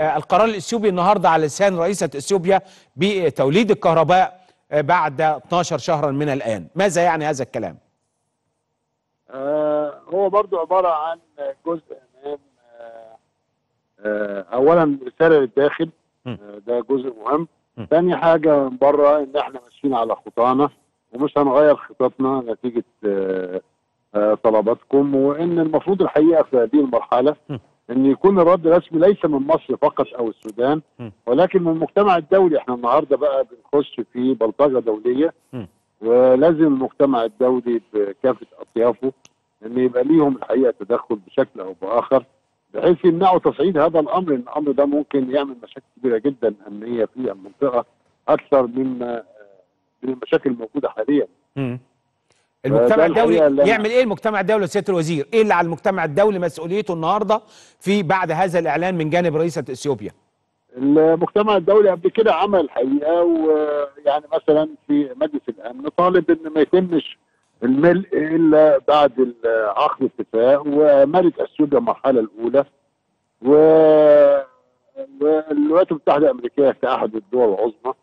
آه، القرار الاثيوبي النهارده على لسان رئيسه اثيوبيا بتوليد الكهرباء آه، بعد 12 شهرا من الان ماذا يعني هذا الكلام آه هو برضو عبارة عن جزء من آه آه أولا رسالة للداخل م. آه ده جزء مهم م. تاني حاجة من بره إن إحنا ماشيين على خطانا ومش هنغير خططنا نتيجة آه آه طلباتكم وإن المفروض الحقيقة في هذه المرحلة م. إن يكون الرد رسمي ليس من مصر فقط أو السودان م. ولكن من المجتمع الدولي إحنا النهاردة بقى بنخش في بلطجة دولية م. ولازم المجتمع الدولي بكافة أطيافه ان يبقى ليهم الحقيقه تدخل بشكل او باخر بحيث يمنعوا تصعيد هذا الامر لان الامر ده ممكن يعمل مشاكل كبيره جدا امنيه في المنطقه اكثر مما من المشاكل الموجوده حاليا مم. المجتمع ده الحقيقة الدولي اللي أنا- يعمل ايه المجتمع الدولي يا سياده الوزير ايه اللي على المجتمع الدولي مسؤوليته النهارده في بعد هذا الاعلان من جانب رئيسه اثيوبيا المجتمع الدولي قبل كده عمل الحقيقه ويعني مثلا في مجلس الامن طالب ان ما يتمش الملء الا بعد ال- عقد اتفاق وملك اثيوبيا المرحله الاولى و والولايات المتحده الامريكيه كاحد الدول العظمى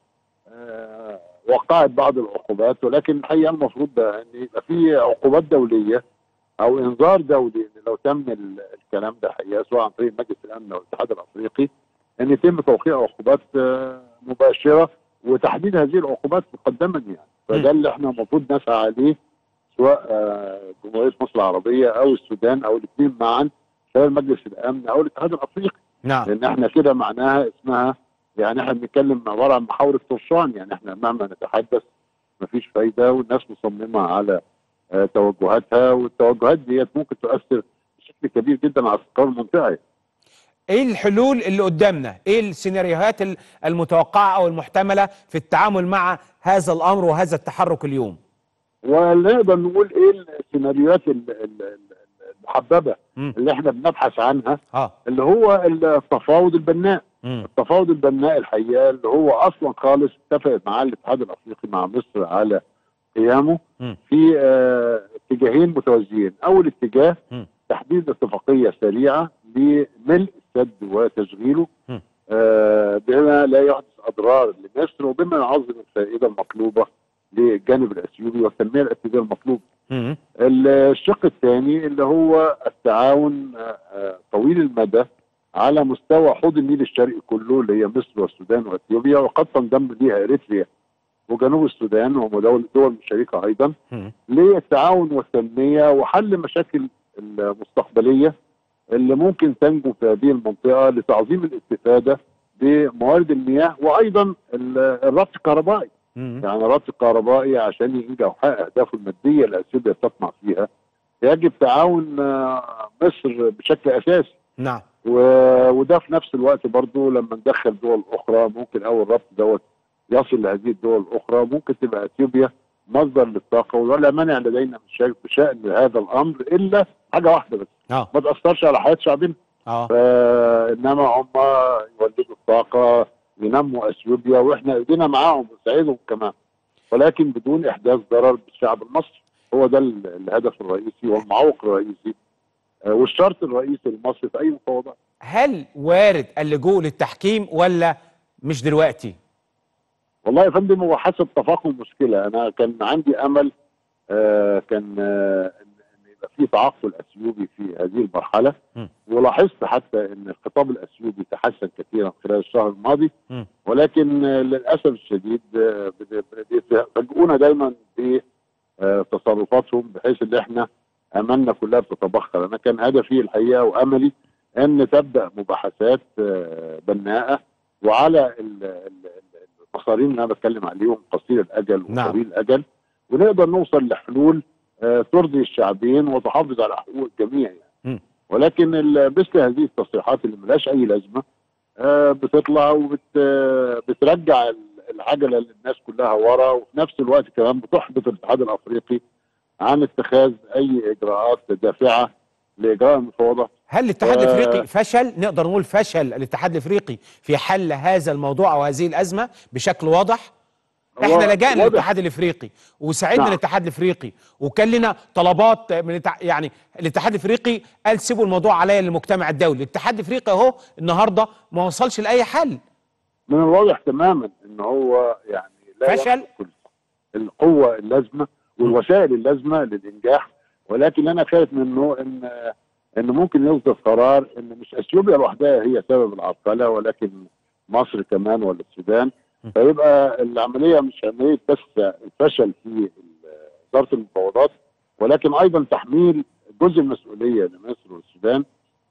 آه، وقعت بعض العقوبات ولكن الحقيقه المفروض ده ان يبقى في عقوبات دوليه او انذار دولي ان لو تم ال- الكلام ده حقيقه سواء عن طريق مجلس الامن او الاتحاد الافريقي ان يتم توقيع عقوبات آه، مباشره وتحديد هذه العقوبات مقدما يعني فده اللي احنا المفروض نسعى عليه سواء آه، جمهوريه مصر العربيه او السودان او الاثنين معا خلال مجلس الامن او الاتحاد الافريقي نعم لان احنا كده معناها اسمها يعني احنا بنتكلم عباره عن محاور طرشان يعني احنا مهما نتحدث مفيش فايده والناس مصممه على آه، توجهاتها والتوجهات ديت ممكن تؤثر بشكل كبير جدا على استقرار المنطقه ايه الحلول اللي قدامنا ايه السيناريوهات ال- المتوقعه او المحتمله في التعامل مع هذا الامر وهذا التحرك اليوم ونقدر نقول ايه السيناريوهات ال- ال- ال- المحببه مم. اللي احنا بنبحث عنها اه اللي هو التفاوض البناء مم. التفاوض البناء الحقيقه اللي هو اصلا خالص اتفقت مع الاتحاد الافريقي مع مصر على قيامه مم. في آه، اتجاهين متوازيين، اول اتجاه مم. تحديد اتفاقيه سريعه لملء السد وتشغيله مم. آه، بما لا يحدث اضرار لمصر وبما يعظم الفائده المطلوبه للجانب الاثيوبي والتنميه الاقتصاديه المطلوبه. مم. الشق الثاني اللي هو التعاون آه، آه، طويل المدى على مستوى حوض النيل الشرقي كله اللي هي مصر والسودان واثيوبيا وقد تنضم ليها اريتريا وجنوب السودان وهم دول دول مشاركه ايضا مم. للتعاون والتنميه وحل مشاكل المستقبليه اللي ممكن تنجو في هذه المنطقه لتعظيم الاستفاده بموارد المياه وايضا ال- الربط الكهربائي مم. يعني الربط الكهربائي عشان ينجح ويحقق اهدافه الماديه اللي اثيوبيا تطمع فيها يجب تعاون آه، مصر بشكل اساسي نعم و- وده في نفس الوقت برضو لما ندخل دول اخرى ممكن اول ربط دوت يصل لهذه الدول الاخرى ممكن تبقى اثيوبيا مصدر للطاقه ولا مانع لدينا من شأن- بشان هذا الامر الا حاجه واحده بس اه ما تاثرش على حياه شعبنا اه فانما هم يولدوا الطاقه ينموا اثيوبيا واحنا ايدينا معاهم ونساعدهم كمان ولكن بدون احداث ضرر بالشعب المصري هو ده ال- الهدف الرئيسي والمعوق الرئيسي آه، والشرط الرئيسي المصري في اي مفاوضات هل وارد اللجوء للتحكيم ولا مش دلوقتي والله يا فندم هو حسب تفاقم المشكله انا كان عندي امل آه كان آه ان إن يبقى في تعقل اثيوبي في هذه المرحله م. ولاحظت حتى ان الخطاب الاثيوبي تحسن كثيرا خلال الشهر الماضي م. ولكن آه للاسف الشديد آه بد- بيفاجئونا دايما بتصرفاتهم بحيث ان احنا املنا كلها بتتبخر انا كان هدفي الحقيقه واملي ان تبدا مباحثات آه بناءه وعلى ال- ال- المصارين اللي انا بتكلم عليهم قصير الاجل نعم. وطويل الاجل ونقدر نوصل لحلول آه، ترضي الشعبين وتحافظ على حقوق الجميع يعني م. ولكن ال- مثل هذه التصريحات اللي ملهاش اي لازمه آه، بتطلع وبترجع العجله للناس كلها ورا وفي نفس الوقت كمان بتحبط الاتحاد الافريقي عن اتخاذ اي اجراءات دافعه لاجراء المفاوضات هل الاتحاد آه. الافريقي فشل نقدر نقول فشل الاتحاد الافريقي في حل هذا الموضوع او هذه الازمه بشكل واضح احنا هو لجأنا واضح. للاتحاد الافريقي وساعدنا نعم. الاتحاد الافريقي وكان لنا طلبات من التع... يعني الاتحاد الافريقي قال سيبوا الموضوع عليا للمجتمع الدولي الاتحاد الافريقي اهو النهارده ما وصلش لاي حل من الواضح تماما ان هو يعني لا فشل؟ يملك القوه اللازمه والوسائل اللازمه للانجاح ولكن انا خايف منه ان ان ممكن يصدر قرار ان مش اثيوبيا لوحدها هي سبب العرقله ولكن مصر كمان ولا السودان م. فيبقى العمليه مش عمليه بس الفشل في ال- اداره المفاوضات ولكن ايضا تحميل جزء المسؤوليه لمصر والسودان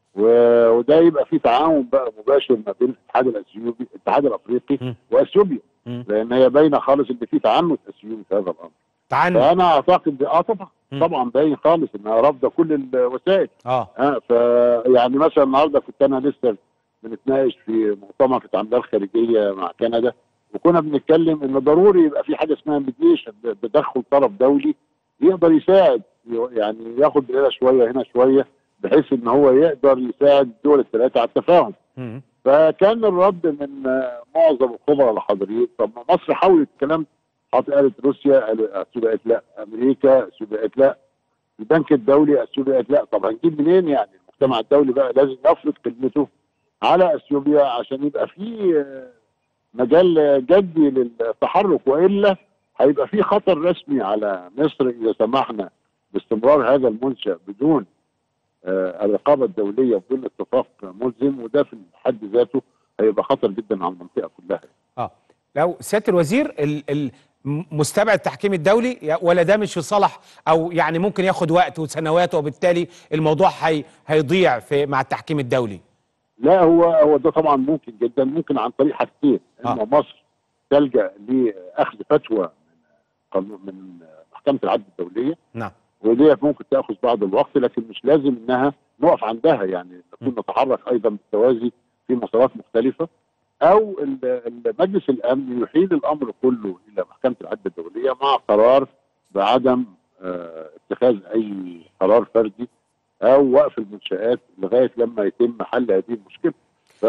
و- وده يبقى في تعاون بقى مباشر ما بين الاتحاد الاثيوبي الاتحاد الافريقي م. واثيوبيا م. لان هي باينه خالص ان في تعنت اثيوبي في هذا الامر تعال فانا اعتقد اه طبعا م. طبعا باين خالص انها رافضه كل الوسائل اه اه ف يعني مثلا النهارده كنت انا لسه بنتناقش في مؤتمر في التعاملات الخارجيه مع كندا وكنا بنتكلم ان ضروري يبقى في حاجه اسمها ميديشن تدخل طرف دولي يقدر يساعد يعني ياخد هنا شويه هنا شويه بحيث ان هو يقدر يساعد الدول الثلاثه على التفاهم م. فكان الرد من آه، معظم الخبراء الحاضرين طب ما مصر حاولت الكلام حط قالت روسيا قالت اثيوبيا قالت لا امريكا اثيوبيا قالت لا البنك الدولي اثيوبيا قالت لا طب هنجيب منين يعني المجتمع الدولي بقى لازم يفرض كلمته على اثيوبيا عشان يبقى في آه، مجال جدي للتحرك والا هيبقى في خطر رسمي على مصر اذا سمحنا باستمرار هذا المنشا بدون آه، الرقابه الدوليه وبدون اتفاق ملزم وده في حد ذاته هيبقى خطر جدا على المنطقه كلها اه لو سياده الوزير ال ال م- مستبعد التحكيم الدولي يا- ولا ده مش في صالح او يعني ممكن ياخد وقت وسنوات وبالتالي الموضوع هي هيضيع في مع التحكيم الدولي لا هو هو ده طبعا ممكن جدا ممكن عن طريق حاجتين آه. ان مصر تلجا لاخذ فتوى من قانون من محكمه العدل الدوليه نعم وديت ممكن تاخذ بعض الوقت لكن مش لازم انها نقف عندها يعني نكون نتحرك ايضا بالتوازي في مسارات مختلفه او ال- ال- مجلس الامن يحيل الامر كله الى محكمه العدل الدوليه مع قرار بعدم آه، اتخاذ اي قرار فردي او وقف المنشات لغايه لما يتم حل هذه المشكله ف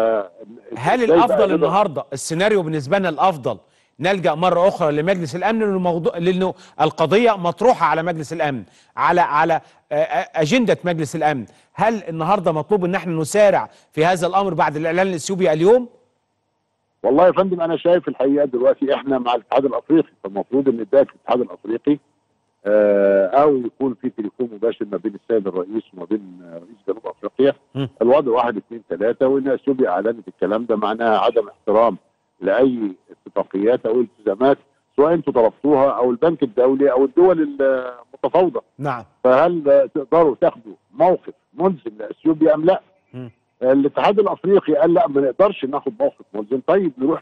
هل إزاي بقى الافضل كده؟ النهارده السيناريو بالنسبه لنا الافضل نلجا مره اخرى لمجلس الامن لانه الموضوع لانه القضيه مطروحه على مجلس الامن على على آه، آه، اجنده مجلس الامن هل النهارده مطلوب ان احنا نسارع في هذا الامر بعد الاعلان الاثيوبي اليوم والله يا فندم انا شايف الحقيقه دلوقتي احنا مع الاتحاد الافريقي فالمفروض ان ده في الاتحاد الافريقي آه او يكون في تليفون مباشر ما بين السيد الرئيس وما بين آه، رئيس جنوب افريقيا م. الوضع واحد اثنين ثلاثه وان اثيوبيا اعلنت الكلام ده معناها عدم احترام لاي اتفاقيات او التزامات سواء انتم طلبتوها او البنك الدولي او الدول المتفاوضه نعم فهل آه، تقدروا تاخدوا موقف ملزم لاثيوبيا ام لا؟ م. الاتحاد الافريقي قال لا ما نقدرش ناخد موقف ملزم طيب نروح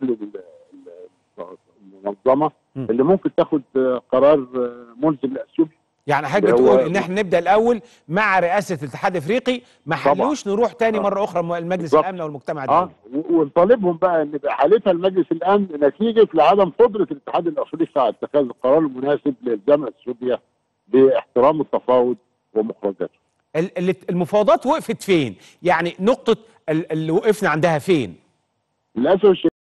للمنظمه م. اللي ممكن تاخد آه، قرار آه، ملزم لاثيوبيا يعني حضرتك اللي هو- بتقول ان احنا نبدا الاول مع رئاسه الاتحاد الافريقي ما طبعا. حلوش نروح تاني آه. مره اخرى مجلس بالظبط. الامن والمجتمع اه الدولي و- ونطالبهم بقى ان يبقى حالتها لمجلس الامن نتيجه لعدم قدره الاتحاد الافريقي على اتخاذ القرار المناسب لالزام اثيوبيا باحترام التفاوض ومخرجاته. ال- ال- المفاوضات وقفت فين يعني نقطه ال- اللي وقفنا عندها فين للاسف الشديد